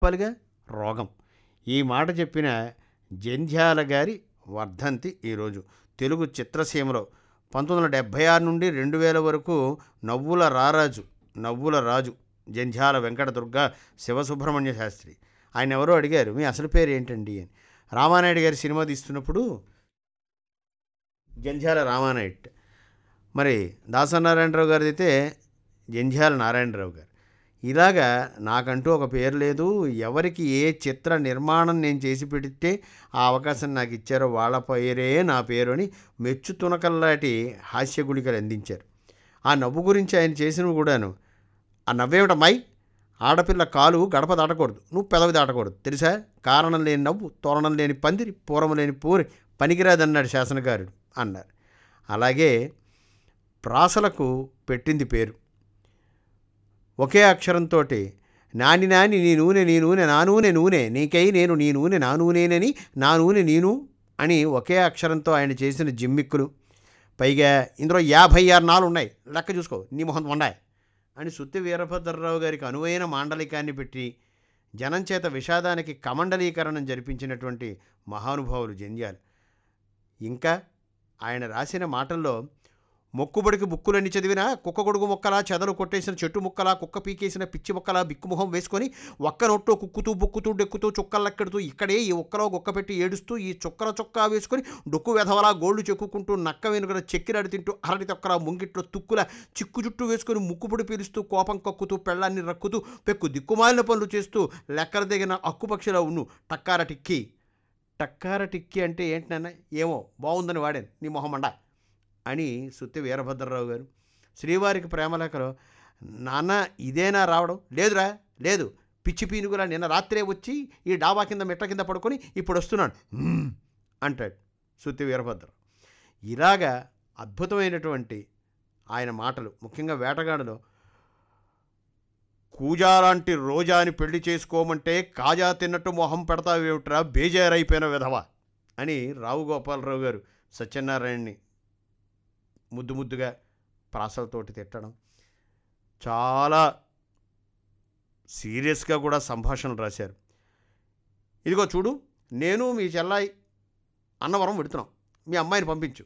చెప్పాలిగా రోగం ఈ మాట చెప్పిన జంధ్యాల గారి వర్ధంతి ఈరోజు తెలుగు చిత్రసీమలో పంతొమ్మిది వందల డెబ్భై ఆరు నుండి రెండు వేల వరకు నవ్వుల రారాజు నవ్వుల రాజు జంధ్యాల వెంకట దుర్గా శివసుబ్రహ్మణ్య శాస్త్రి ఆయన ఎవరో అడిగారు మీ అసలు పేరు ఏంటండి అని రామానాయుడు గారి సినిమా తీస్తున్నప్పుడు జంధ్యాల రామానాయుడు మరి దాసనారాయణరావు గారిది అయితే జంధ్యాల నారాయణరావు గారు ఇలాగా నాకంటూ ఒక పేరు లేదు ఎవరికి ఏ చిత్ర నిర్మాణం నేను చేసి పెడితే ఆ అవకాశం నాకు ఇచ్చారో వాళ్ళ పేరే నా పేరు అని మెచ్చు తునకల్లాంటి హాస్య గుళికలు అందించారు ఆ నవ్వు గురించి ఆయన చేసినవి కూడాను ఆ నవ్వేమిటమ్మాయి ఆడపిల్ల కాలు గడప దాటకూడదు నువ్వు పెదవి దాటకూడదు తెలుసా కారణం లేని నవ్వు తోరణం లేని పందిరి పూరం లేని పూరి పనికిరాదన్నాడు శాసనకారుడు అన్నారు అలాగే ప్రాసలకు పెట్టింది పేరు ఒకే అక్షరంతో నాని నాని నీ నూనె నీ నూనె నా నూనె నూనె నీకై నేను నీ నూనె నా నూనెనని నా నూనె నీను అని ఒకే అక్షరంతో ఆయన చేసిన జిమ్మిక్కులు పైగా ఇందులో యాభై ఆరు నాలుగు ఉన్నాయి లెక్క చూసుకో నీ మొహం ఉన్నాయి అని సుత్తి వీరభద్రరావు గారికి అనువైన మాండలికాన్ని పెట్టి జనం చేత విషాదానికి కమండలీకరణం జరిపించినటువంటి మహానుభావులు జంధ్యాలు ఇంకా ఆయన రాసిన మాటల్లో మొక్కుబడికి బుక్కులన్నీ చదివినా కుక్క గొడుగు మొక్కలా చెదలు కొట్టేసిన చెట్టు ముక్కలా కుక్క పీకేసిన పిచ్చి మొక్కలా బిక్కుముఖం వేసుకొని ఒక్క నొట్టో కుక్కుతూ బుక్కుతూ డెక్కుతూ చుక్కలెక్కడుతూ ఇక్కడే ఈ ఒక్కలో గుక్క పెట్టి ఏడుస్తూ ఈ చుక్కల చొక్కా వేసుకొని డొక్కు వెధవలా గోళ్ళు చెక్కుకుంటూ నక్క వెనుకల చెక్కిరాడి తింటూ అరటి తొక్కల ముంగిట్లో తుక్కుల చిక్కు జుట్టు వేసుకొని ముక్కుపుడి పీలుస్తూ కోపం కక్కుతూ పెళ్ళాన్ని రక్కుతూ పెక్కు దిక్కుమాలిన పనులు చేస్తూ లెక్కర దిగిన అక్కుపక్షిలా ఉన్ను టక్కార టిక్కి టక్కార టిక్కి అంటే ఏంటన్నా ఏమో బాగుందని వాడాను నీ మొహమండ అని సుత్తి వీరభద్రరావు గారు శ్రీవారికి ప్రేమలేఖలో నాన్న ఇదేనా రావడం లేదురా లేదు పిచ్చి పీనుగులా నిన్న రాత్రే వచ్చి ఈ డాబా కింద మిట్ట కింద పడుకొని ఇప్పుడు వస్తున్నాడు "మ్మ్" అంటాడు సుత్తి వీరభద్రం ఇలాగా అద్భుతమైనటువంటి ఆయన మాటలు ముఖ్యంగా వేటగాడులో కూజా లాంటి రోజాని పెళ్లి చేసుకోమంటే కాజా తిన్నట్టు మొహం పెడతావేమిట్రా బేజారైపోయిన విధవ అని రావు గోపాలరావు గారు సత్యనారాయణని ముద్దు ముద్దుగా ప్రాసలతోటి తిట్టడం చాలా సీరియస్గా కూడా సంభాషణలు రాశారు ఇదిగో చూడు నేను మీ చెల్లాయి అన్నవరం పెడుతున్నాం మీ అమ్మాయిని పంపించు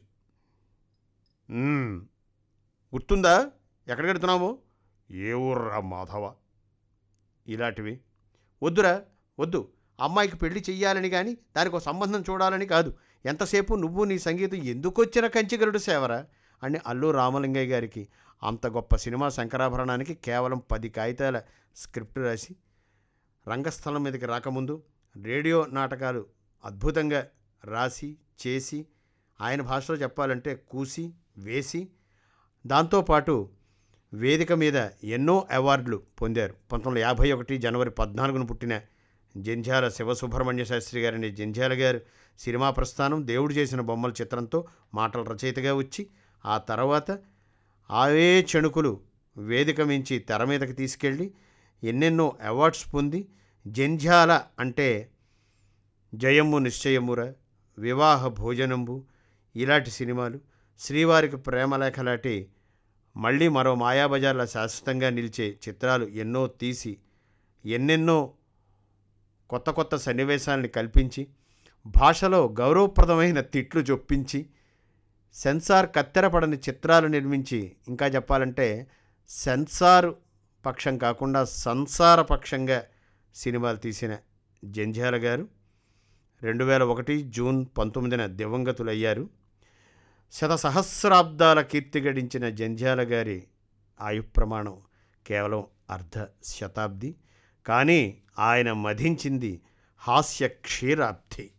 "మ్మ్. గుర్తుందా ఎక్కడికి వెడుతున్నాము ఏ ఊర్రా మాధవ ఇలాంటివి వద్దురా వద్దు అమ్మాయికి పెళ్లి చెయ్యాలని కానీ దానికి ఒక సంబంధం చూడాలని కాదు ఎంతసేపు నువ్వు నీ సంగీతం ఎందుకు వచ్చిన కంచిగరుడు సేవరా అని అల్లు రామలింగయ్య గారికి అంత గొప్ప సినిమా శంకరాభరణానికి కేవలం పది కాగితాల స్క్రిప్ట్ రాసి రంగస్థలం మీదకి రాకముందు రేడియో నాటకాలు అద్భుతంగా రాసి చేసి ఆయన భాషలో చెప్పాలంటే కూసి వేసి దాంతోపాటు వేదిక మీద ఎన్నో అవార్డులు పొందారు పంతొమ్మిది వందల యాభై ఒకటి జనవరి పద్నాలుగున పుట్టిన జంధ్యాల శివసుబ్రహ్మణ్య శాస్త్రి గారిని జంధ్యాల గారు సినిమా ప్రస్థానం దేవుడు చేసిన బొమ్మల చిత్రంతో మాటల రచయితగా వచ్చి ఆ తర్వాత అవే చెణుకులు వేదిక మించి తెర మీదకి తీసుకెళ్ళి ఎన్నెన్నో అవార్డ్స్ పొంది జంధ్యాల అంటే జయమ్ము నిశ్చయమురా వివాహ భోజనంబు ఇలాంటి సినిమాలు శ్రీవారికి ప్రేమలేఖ లాంటి మళ్ళీ మరో మాయాబజార్ల శాశ్వతంగా నిలిచే చిత్రాలు ఎన్నో తీసి ఎన్నెన్నో కొత్త కొత్త సన్నివేశాలని కల్పించి భాషలో గౌరవప్రదమైన తిట్లు చొప్పించి సెన్సార్ కత్తెరపడని చిత్రాలు నిర్మించి ఇంకా చెప్పాలంటే సెన్సార్ పక్షం కాకుండా సంసార పక్షంగా సినిమాలు తీసిన జంధ్యాల గారు రెండు వేల ఒకటి జూన్ పంతొమ్మిదిన దివంగతులయ్యారు శత సహస్రాబ్దాల కీర్తి గడించిన జంధ్యాల గారి ఆయు ప్రమాణం కేవలం అర్ధ శతాబ్ది కానీ ఆయన మధించింది హాస్య క్షీరాబ్ది